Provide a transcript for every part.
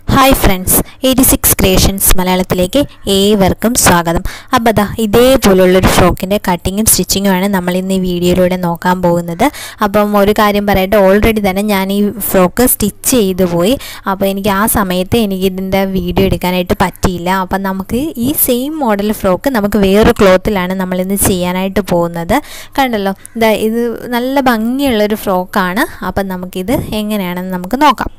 hi friends eighty six creations മലയാളത്തിലേക്ക് ഏവർക്കും സ്വാഗതം അപ്പോൾ ദാ ഇതേപോലുള്ളൊരു ഫ്രോക്കിൻ്റെ കട്ടിങ്ങും സ്റ്റിച്ചിങ്ങുമാണ് നമ്മൾ ഇന്ന് ഈ വീഡിയോയിലൂടെ നോക്കാൻ പോകുന്നത് അപ്പം ഒരു കാര്യം പറയട്ടെ ഓൾറെഡി തന്നെ ഞാൻ ഈ ഫ്രോക്ക് സ്റ്റിച്ച് ചെയ്തു പോയി അപ്പോൾ എനിക്ക് ആ സമയത്ത് എനിക്ക് ഇതിൻ്റെ വീഡിയോ എടുക്കാനായിട്ട് പറ്റിയില്ല അപ്പം നമുക്ക് ഈ സെയിം മോഡൽ ഫ്രോക്ക് നമുക്ക് വേറൊരു ക്ലോത്തിലാണ് നമ്മളിന്ന് ചെയ്യാനായിട്ട് പോകുന്നത് കണ്ടല്ലോ ഇതാ ഇത് നല്ല ഭംഗിയുള്ളൊരു ഫ്രോക്കാണ് അപ്പം നമുക്കിത് എങ്ങനെയാണെന്ന് നമുക്ക് നോക്കാം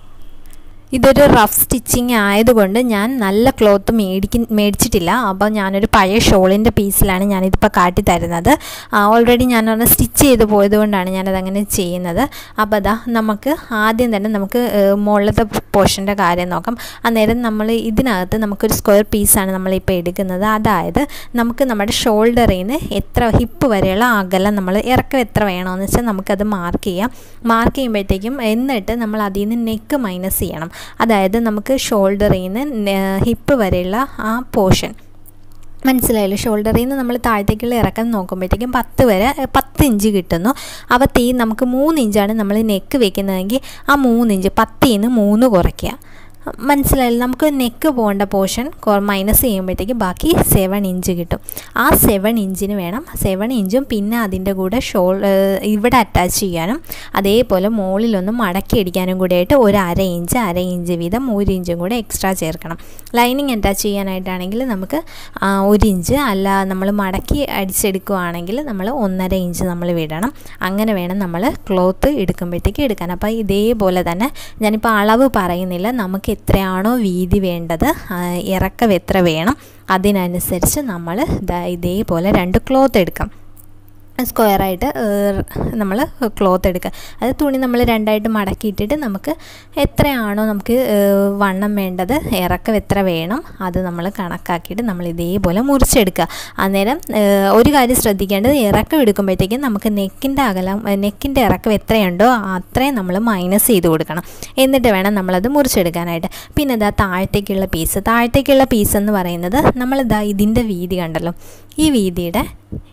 ഇതൊരു റഫ് സ്റ്റിച്ചിങ് ആയതുകൊണ്ട് ഞാൻ നല്ല ക്ലോത്ത് മേടിക്ക മേടിച്ചിട്ടില്ല അപ്പോൾ ഞാനൊരു പഴയ ഷോളിൻ്റെ പീസിലാണ് ഞാനിതിപ്പോൾ കാട്ടി തരുന്നത് ഓൾറെഡി ഞാൻ പറഞ്ഞ സ്റ്റിച്ച് ചെയ്ത് പോയതുകൊണ്ടാണ് ഞാനത് അങ്ങനെ ചെയ്യുന്നത് അപ്പോൾ അതാ നമുക്ക് ആദ്യം തന്നെ നമുക്ക് മുകളിലത്തെ പോർഷൻ്റെ കാര്യം നോക്കാം അന്നേരം നമ്മൾ ഇതിനകത്ത് നമുക്കൊരു സ്ക്വയർ പീസാണ് നമ്മളിപ്പോൾ എടുക്കുന്നത് അതായത് നമുക്ക് നമ്മുടെ ഷോൾഡറിൽ നിന്ന് എത്ര ഹിപ്പ് വരെയുള്ള അകലം നമ്മൾ ഇറക്കം എത്ര വേണമെന്ന് വെച്ചാൽ നമുക്കത് മാർക്ക് ചെയ്യാം മാർക്ക് ചെയ്യുമ്പോഴത്തേക്കും എന്നിട്ട് നമ്മൾ അതിൽ നിന്ന് നെക്ക് മൈനസ് ചെയ്യണം അതായത് നമുക്ക് ഷോൾഡറിൽ നിന്ന് ഹിപ്പ് വരെയുള്ള ആ പോർഷൻ മനസ്സിലായല്ലോ ഷോൾഡറിൽ നിന്ന് നമ്മൾ താഴത്തേക്കുള്ള ഇറക്കം നോക്കുമ്പോഴത്തേക്കും പത്ത് വരെ പത്ത് ഇഞ്ച് കിട്ടുന്നു അപ്പോൾ തീ നമുക്ക് മൂന്ന് ഇഞ്ചാണ് നമ്മൾ നെക്ക് വെക്കുന്നതെങ്കിൽ ആ മൂന്ന് ഇഞ്ച് പത്തിൽ നിന്ന് മൂന്ന് കുറയ്ക്കുക മനസ്സിലായില്ല നമുക്ക് നെക്ക് പോകേണ്ട പോർഷൻ മൈനസ് ചെയ്യുമ്പോഴത്തേക്ക് ബാക്കി സെവൻ ഇഞ്ച് കിട്ടും ആ സെവൻ ഇഞ്ചിന് വേണം സെവൻ ഇഞ്ചും പിന്നെ അതിൻ്റെ കൂടെ ഷോൾ ഇവിടെ അറ്റാച്ച് ചെയ്യാനും അതേപോലെ മുകളിലൊന്ന് മടക്കി അടിക്കാനും കൂടെ ആയിട്ട് ഒരു അര ഇഞ്ച് അര ഇഞ്ച് വീതം ഒരു ഇഞ്ചും കൂടെ എക്സ്ട്രാ ചേർക്കണം ലൈനിങ് അറ്റാച്ച് ചെയ്യാനായിട്ടാണെങ്കിൽ നമുക്ക് ഒരു ഇഞ്ച് അല്ല നമ്മൾ മടക്കി അടിച്ചെടുക്കുകയാണെങ്കിൽ നമ്മൾ ഒന്നര ഇഞ്ച് നമ്മൾ വിടണം അങ്ങനെ വേണം നമ്മൾ ക്ലോത്ത് എടുക്കുമ്പോഴത്തേക്ക് എടുക്കാൻ അപ്പോൾ ഇതേപോലെ തന്നെ ഞാനിപ്പോൾ അളവ് പറയുന്നില്ല നമുക്ക് എത്രയാണോ വീതി വേണ്ടത് ഇറക്കം എത്ര വേണം അതിനനുസരിച്ച് നമ്മൾ ഇതേപോലെ രണ്ട് ക്ലോത്ത് എടുക്കാം സ്ക്വയറായിട്ട് നമ്മൾ ക്ലോത്ത് എടുക്കുക അത് തുണി നമ്മൾ രണ്ടായിട്ട് മടക്കിയിട്ടിട്ട് നമുക്ക് എത്രയാണോ നമുക്ക് വണ്ണം വേണ്ടത് ഇറക്കം എത്ര വേണം അത് നമ്മൾ കണക്കാക്കിയിട്ട് നമ്മൾ ഇതേപോലെ മുറിച്ചെടുക്കുക അന്നേരം ഒരു കാര്യം ശ്രദ്ധിക്കേണ്ടത് ഇറക്കം എടുക്കുമ്പോഴത്തേക്കും നമുക്ക് നെക്കിൻ്റെ അകലം നെക്കിൻ്റെ ഇറക്കം എത്രയുണ്ടോ അത്രയും നമ്മൾ മൈനസ് ചെയ്ത് കൊടുക്കണം എന്നിട്ട് വേണം നമ്മളത് മുറിച്ചെടുക്കാനായിട്ട് പിന്നെ ഇതാ താഴത്തേക്കുള്ള പീസ് താഴത്തേക്കുള്ള പീസ് എന്ന് പറയുന്നത് നമ്മളിതാ ഇതിൻ്റെ വീതി കണ്ടല്ലോ ഈ വീതിയുടെ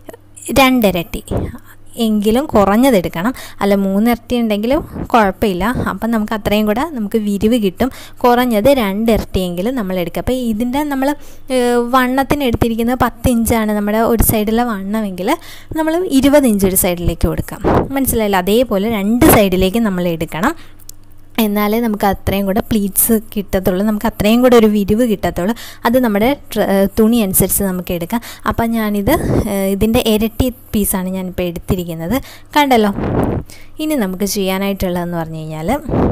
രണ്ടിരട്ടി എങ്കിലും കുറഞ്ഞതെടുക്കണം അല്ല മൂന്നിരട്ടി ഉണ്ടെങ്കിലും കുഴപ്പമില്ല അപ്പം നമുക്ക് അത്രയും കൂടെ നമുക്ക് വിരിവ് കിട്ടും കുറഞ്ഞത് രണ്ടിരട്ടിയെങ്കിലും നമ്മൾ എടുക്കുക അപ്പോൾ ഇതിൻ്റെ നമ്മൾ വണ്ണത്തിന് എടുത്തിരിക്കുന്നത് പത്ത് ഇഞ്ചാണ് നമ്മുടെ ഒരു സൈഡിലെ വണ്ണമെങ്കിൽ നമ്മൾ ഇരുപത് ഇഞ്ച് ഒരു സൈഡിലേക്ക് കൊടുക്കാം മനസ്സിലായില്ല അതേപോലെ രണ്ട് സൈഡിലേക്ക് നമ്മൾ എടുക്കണം എന്നാലേ നമുക്ക് അത്രയും കൂടെ പ്ലീറ്റ്സ് കിട്ടത്തുള്ളൂ നമുക്ക് അത്രയും കൂടെ ഒരു വിരിവ് കിട്ടത്തുള്ളൂ അത് നമ്മുടെ തുണി അനുസരിച്ച് നമുക്ക് എടുക്കാം അപ്പം ഞാനിത് ഇതിൻ്റെ ഇരട്ടി പീസാണ് ഞാനിപ്പോൾ എടുത്തിരിക്കുന്നത് കണ്ടല്ലോ ഇനി നമുക്ക് ചെയ്യാനായിട്ടുള്ളതെന്ന് പറഞ്ഞു കഴിഞ്ഞാൽ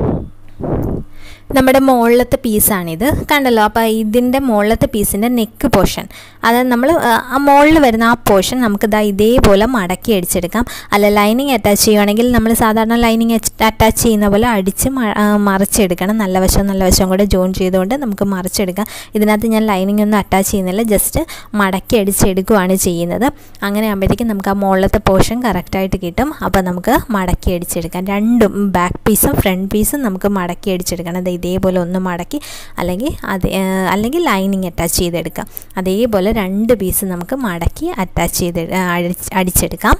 നമ്മുടെ മുകളിലത്തെ പീസാണിത് കണ്ടല്ലോ അപ്പോൾ ഇതിൻ്റെ മുകളിലത്തെ പീസിൻ്റെ നെക്ക് പോർഷൻ അതായത് നമ്മൾ ആ മുകളിൽ വരുന്ന ആ പോർഷൻ നമുക്ക് ഇതാ ഇതേപോലെ മടക്കി അടിച്ചെടുക്കാം അല്ല ലൈനിങ് അറ്റാച്ച് ചെയ്യുവാണെങ്കിൽ നമ്മൾ സാധാരണ ലൈനിങ് അറ്റാച്ച് ചെയ്യുന്ന പോലെ അടിച്ച് മറിച്ചെടുക്കണം നല്ല വശം നല്ല വശം കൂടെ ജോയിൻ ചെയ്തുകൊണ്ട് നമുക്ക് മറിച്ചെടുക്കാം ഇതിനകത്ത് ഞാൻ ലൈനിങ് ഒന്നും അറ്റാച്ച് ചെയ്യുന്നില്ല ജസ്റ്റ് മടക്കി അടിച്ചെടുക്കുകയാണ് ചെയ്യുന്നത് അങ്ങനെ ആകുമ്പോഴത്തേക്കും നമുക്ക് ആ മുകളിലത്തെ പോർഷൻ കറക്റ്റായിട്ട് കിട്ടും അപ്പോൾ നമുക്ക് മടക്കി അടിച്ചെടുക്കാം രണ്ടും ബാക്ക് പീസും ഫ്രണ്ട് പീസും നമുക്ക് മടക്കി അടിച്ചെടുക്കണം അത് ഇതേപോലെ ഒന്ന് മടക്കി അല്ലെങ്കിൽ അത് അല്ലെങ്കിൽ ലൈനിങ് അറ്റാച്ച് ചെയ്തെടുക്കാം അതേപോലെ രണ്ട് പീസ് നമുക്ക് മടക്കി അറ്റാച്ച് ചെയ്ത് അടിച്ചെടുക്കാം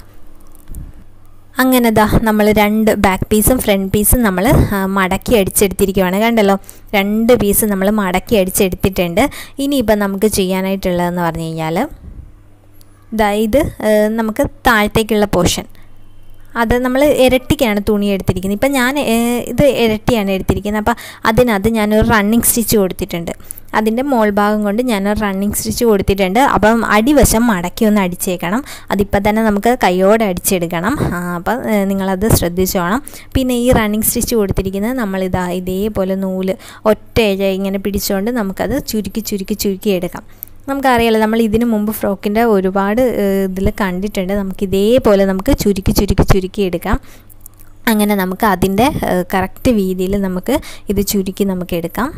അങ്ങനെ ദാ നമ്മൾ രണ്ട് ബാക്ക് പീസും ഫ്രണ്ട് പീസും നമ്മൾ മടക്കി അടിച്ചെടുത്തിരിക്കുകയാണ് കണ്ടല്ലോ രണ്ട് പീസ് നമ്മൾ മടക്കി അടിച്ചെടുത്തിട്ടുണ്ട് ഇനിയിപ്പോൾ നമുക്ക് ചെയ്യാനായിട്ടുള്ളതെന്ന് പറഞ്ഞു കഴിഞ്ഞാൽ ഇതാ ഇത് നമുക്ക് താഴത്തേക്കുള്ള പോർഷൻ അത് നമ്മൾ ഇരട്ടിക്കാണ് തുണി എടുത്തിരിക്കുന്നത് ഇപ്പം ഞാൻ ഇത് ഇരട്ടിയാണ് എടുത്തിരിക്കുന്നത് അപ്പോൾ അതിനകത്ത് ഞാനൊരു റണ്ണിങ് സ്റ്റിച്ച് കൊടുത്തിട്ടുണ്ട് അതിൻ്റെ മോൾ ഭാഗം കൊണ്ട് ഞാനൊരു റണ്ണിങ് സ്റ്റിച്ച് കൊടുത്തിട്ടുണ്ട് അപ്പം അടിവശം മടക്കി ഒന്ന് അടിച്ചേക്കണം അതിപ്പോൾ തന്നെ നമുക്ക് കൈയോടെ അടിച്ചെടുക്കണം അപ്പം നിങ്ങളത് ശ്രദ്ധിച്ചോണം പിന്നെ ഈ റണ്ണിങ് സ്റ്റിച്ച് കൊടുത്തിരിക്കുന്നത് നമ്മളിതാ ഇതേപോലെ നൂല് ഒറ്റ ഇങ്ങനെ പിടിച്ചുകൊണ്ട് നമുക്കത് ചുരുക്കി ചുരുക്കി ചുരുക്കി എടുക്കാം നമുക്കറിയാലോ നമ്മൾ ഇതിന് മുമ്പ് ഫ്രോക്കിൻ്റെ ഒരുപാട് ഇതിൽ കണ്ടിട്ടുണ്ട് നമുക്ക് ഇതേപോലെ നമുക്ക് ചുരുക്കി ചുരുക്കി ചുരുക്കി എടുക്കാം അങ്ങനെ നമുക്ക് അതിൻ്റെ കറക്റ്റ് വീതിയിൽ നമുക്ക് ഇത് ചുരുക്കി നമുക്ക് എടുക്കാം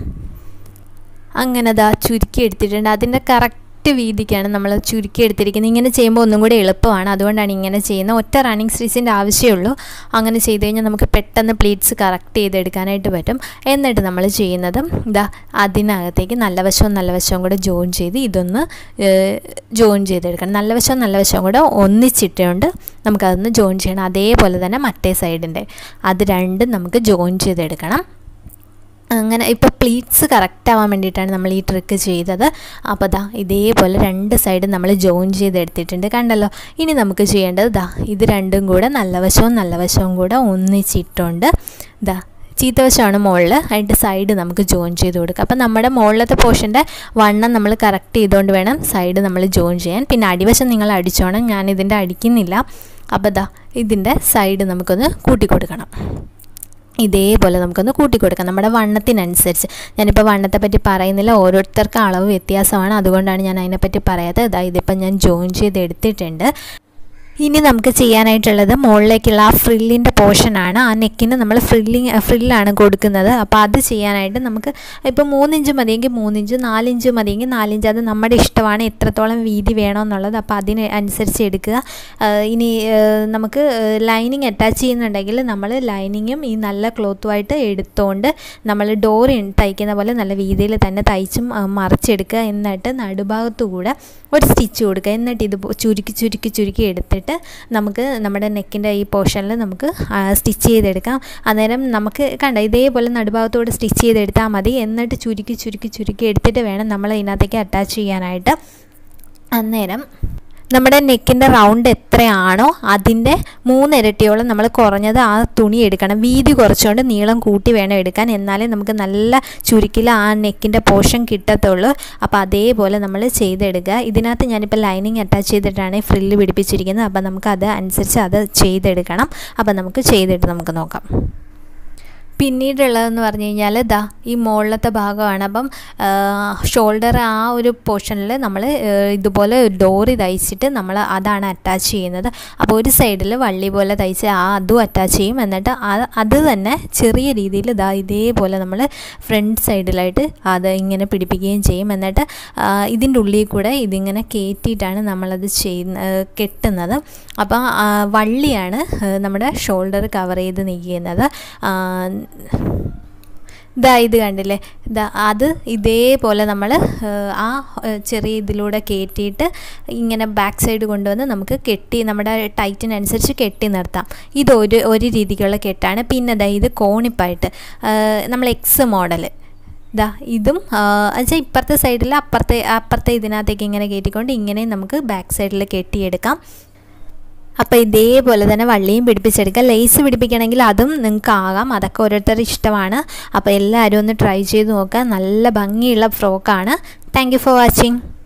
അങ്ങനെ അതാ ചുരുക്കി എടുത്തിട്ടുണ്ട് അതിൻ്റെ കറക്റ്റ് കറക്റ്റ് വീതിക്കാണ് നമ്മൾ ചുരുക്കി എടുത്തിരിക്കുന്നത് ഇങ്ങനെ ചെയ്യുമ്പോൾ ഒന്നും കൂടി എളുപ്പമാണ് അതുകൊണ്ടാണ് ഇങ്ങനെ ചെയ്യുന്നത് ഒറ്റ റണ്ണിങ് സ്റ്റിച്ചിൻ്റെ ആവശ്യമുള്ളൂ അങ്ങനെ ചെയ്ത് കഴിഞ്ഞാൽ നമുക്ക് പെട്ടെന്ന് പ്ലീറ്റ്സ് കറക്റ്റ് ചെയ്തെടുക്കാനായിട്ട് പറ്റും എന്നിട്ട് നമ്മൾ ചെയ്യുന്നത് ഇതാ അതിനകത്തേക്ക് നല്ല വശവും നല്ല വശവും കൂടെ ജോയിൻ ചെയ്ത് ഇതൊന്ന് ജോയിൻ ചെയ്തെടുക്കണം നല്ല വശവും നല്ല വശവും കൂടെ ഒന്നിച്ചിട്ടുകൊണ്ട് നമുക്കതൊന്ന് ജോയിൻ ചെയ്യണം അതേപോലെ തന്നെ മറ്റേ സൈഡിൻ്റെ അത് രണ്ടും നമുക്ക് ജോയിൻ ചെയ്തെടുക്കണം അങ്ങനെ ഇപ്പോൾ പ്ലീറ്റ്സ് കറക്റ്റ് ആവാൻ വേണ്ടിയിട്ടാണ് നമ്മൾ ഈ ട്രിക്ക് ചെയ്തത് അപ്പോൾ ദാ ഇതേപോലെ രണ്ട് സൈഡും നമ്മൾ ജോയിൻ ചെയ്തെടുത്തിട്ടുണ്ട് കണ്ടല്ലോ ഇനി നമുക്ക് ചെയ്യേണ്ടത് ദാ ഇത് രണ്ടും കൂടെ നല്ല വശവും നല്ല വശവും കൂടെ ഒന്നിച്ചിട്ടുണ്ട് ദാ ചീത്തവശമാണ് മുകളിൽ അതിൻ്റെ സൈഡ് നമുക്ക് ജോയിൻ ചെയ്ത് കൊടുക്കുക അപ്പം നമ്മുടെ മുകളിലത്തെ പോർഷൻ്റെ വണ്ണം നമ്മൾ കറക്റ്റ് ചെയ്തുകൊണ്ട് വേണം സൈഡ് നമ്മൾ ജോയിൻ ചെയ്യാൻ പിന്നെ അടിവശം നിങ്ങൾ അടിച്ചോണം ഞാൻ ഇതിൻ്റെ അടിക്കുന്നില്ല അപ്പോൾ ദാ ഇതിൻ്റെ സൈഡ് നമുക്കൊന്ന് കൂട്ടി കൊടുക്കണം ഇതേപോലെ നമുക്കൊന്ന് കൂട്ടി കൊടുക്കാം നമ്മുടെ വണ്ണത്തിനനുസരിച്ച് ഞാനിപ്പോൾ വണ്ണത്തെ പറ്റി പറയുന്നില്ല ഓരോരുത്തർക്ക് അളവ് വ്യത്യാസമാണ് അതുകൊണ്ടാണ് ഞാൻ അതിനെപ്പറ്റി പറയാത്തത് ഇതാ ഇതിപ്പോൾ ഞാൻ ജോയിൻ ചെയ്ത് എടുത്തിട്ടുണ്ട് ഇനി നമുക്ക് ചെയ്യാനായിട്ടുള്ളത് മുകളിലേക്കുള്ള ആ ഫ്രില്ലിൻ്റെ പോർഷനാണ് ആ നെക്കിന് നമ്മൾ ഫ്രില്ലിങ് ഫ്രില്ലാണ് കൊടുക്കുന്നത് അപ്പോൾ അത് ചെയ്യാനായിട്ട് നമുക്ക് ഇപ്പോൾ മൂന്നിഞ്ച് മതിയെങ്കിൽ മൂന്നിഞ്ച് നാലിഞ്ച് മതിയെങ്കിൽ നാലിഞ്ച് അത് നമ്മുടെ ഇഷ്ടമാണ് എത്രത്തോളം വീതി വേണമെന്നുള്ളത് അപ്പോൾ അതിന് അനുസരിച്ച് എടുക്കുക ഇനി നമുക്ക് ലൈനിങ് അറ്റാച്ച് ചെയ്യുന്നുണ്ടെങ്കിൽ നമ്മൾ ലൈനിങ്ങും ഈ നല്ല ക്ലോത്തുമായിട്ട് എടുത്തുകൊണ്ട് നമ്മൾ ഡോർ തയ്ക്കുന്ന പോലെ നല്ല വീതിയിൽ തന്നെ തയ്ച്ചും മറിച്ചെടുക്കുക എന്നിട്ട് നടുഭാഗത്തു കൂടെ ഒരു സ്റ്റിച്ച് കൊടുക്കുക എന്നിട്ട് ഇത് ചുരുക്കി ചുരുക്കി ചുരുക്കി എടുത്തിട്ട് നമുക്ക് നമ്മുടെ നെക്കിൻ്റെ ഈ പോർഷനിൽ നമുക്ക് സ്റ്റിച്ച് ചെയ്തെടുക്കാം അന്നേരം നമുക്ക് കണ്ട ഇതേപോലെ നടുഭാഗത്തോട് സ്റ്റിച്ച് ചെയ്തെടുത്താൽ മതി എന്നിട്ട് ചുരുക്കി ചുരുക്കി ചുരുക്കി എടുത്തിട്ട് വേണം നമ്മൾ ഇതിനകത്തേക്ക് അറ്റാച്ച് ചെയ്യാനായിട്ട് അന്നേരം നമ്മുടെ നെക്കിൻ്റെ റൗണ്ട് എത്രയാണോ അതിൻ്റെ മൂന്നിരട്ടിയോളം നമ്മൾ കുറഞ്ഞത് ആ തുണി എടുക്കണം വീതി കുറച്ചുകൊണ്ട് നീളം കൂട്ടി വേണം എടുക്കാൻ എന്നാലേ നമുക്ക് നല്ല ചുരുക്കിൽ ആ നെക്കിൻ്റെ പോർഷൻ കിട്ടത്തുള്ളൂ അപ്പോൾ അതേപോലെ നമ്മൾ ചെയ്തെടുക്കുക ഇതിനകത്ത് ഞാനിപ്പോൾ ലൈനിങ് അറ്റാച്ച് ചെയ്തിട്ടാണ് ഫ്രില്ല് പിടിപ്പിച്ചിരിക്കുന്നത് അപ്പോൾ നമുക്ക് അത് അനുസരിച്ച് അത് ചെയ്തെടുക്കണം അപ്പോൾ നമുക്ക് ചെയ്തിട്ട് നമുക്ക് നോക്കാം പിന്നീടുള്ളതെന്ന് പറഞ്ഞു കഴിഞ്ഞാൽ ദാ ഈ മുകളിലത്തെ ഭാഗമാണ് അപ്പം ഷോൾഡർ ആ ഒരു പോർഷനിൽ നമ്മൾ ഇതുപോലെ ഡോറി തയ്ച്ചിട്ട് നമ്മൾ അതാണ് അറ്റാച്ച് ചെയ്യുന്നത് അപ്പോൾ ഒരു സൈഡിൽ വള്ളി പോലെ തയ്ച്ച് ആ അതും അറ്റാച്ച് ചെയ്യും എന്നിട്ട് അത് തന്നെ ചെറിയ രീതിയിൽ ഇതാ ഇതേപോലെ നമ്മൾ ഫ്രണ്ട് സൈഡിലായിട്ട് അത് ഇങ്ങനെ പിടിപ്പിക്കുകയും ചെയ്യും എന്നിട്ട് ഇതിൻ്റെ ഉള്ളിൽ കൂടെ ഇതിങ്ങനെ കയറ്റിയിട്ടാണ് നമ്മളത് ചെയ്യുന്ന കെട്ടുന്നത് അപ്പോൾ വള്ളിയാണ് നമ്മുടെ ഷോൾഡർ കവർ ചെയ്ത് നിൽക്കുന്നത് ഇതാ ഇത് കണ്ടില്ലേ ഇതാ അത് ഇതേപോലെ നമ്മൾ ആ ചെറിയ ഇതിലൂടെ കയറ്റിയിട്ട് ഇങ്ങനെ ബാക്ക് സൈഡ് കൊണ്ടുവന്ന് നമുക്ക് കെട്ടി നമ്മുടെ ടൈറ്റിനനുസരിച്ച് കെട്ടി നിർത്താം ഇത് ഒരു ഒരു രീതിക്കുള്ള കെട്ടാണ് പിന്നെ ഇതാ ഇത് കോണിപ്പായിട്ട് നമ്മൾ എക്സ് മോഡൽ ഇതാ ഇതും എന്നുവെച്ചാൽ ഇപ്പുറത്തെ സൈഡിൽ അപ്പുറത്തെ അപ്പുറത്തെ ഇതിനകത്തേക്ക് ഇങ്ങനെ കയറ്റിക്കൊണ്ട് ഇങ്ങനെ നമുക്ക് ബാക്ക് സൈഡിൽ കെട്ടിയെടുക്കാം അപ്പോൾ ഇതേപോലെ തന്നെ വള്ളിയും പിടിപ്പിച്ചെടുക്കുക ലേസ് പിടിപ്പിക്കണമെങ്കിൽ അതും നിങ്ങൾക്ക് ആകാം അതൊക്കെ ഓരോരുത്തരുടെ ഇഷ്ടമാണ് അപ്പോൾ എല്ലാവരും ഒന്ന് ട്രൈ ചെയ്ത് നോക്കുക നല്ല ഭംഗിയുള്ള ഫ്രോക്കാണ് താങ്ക് ഫോർ വാച്ചിങ്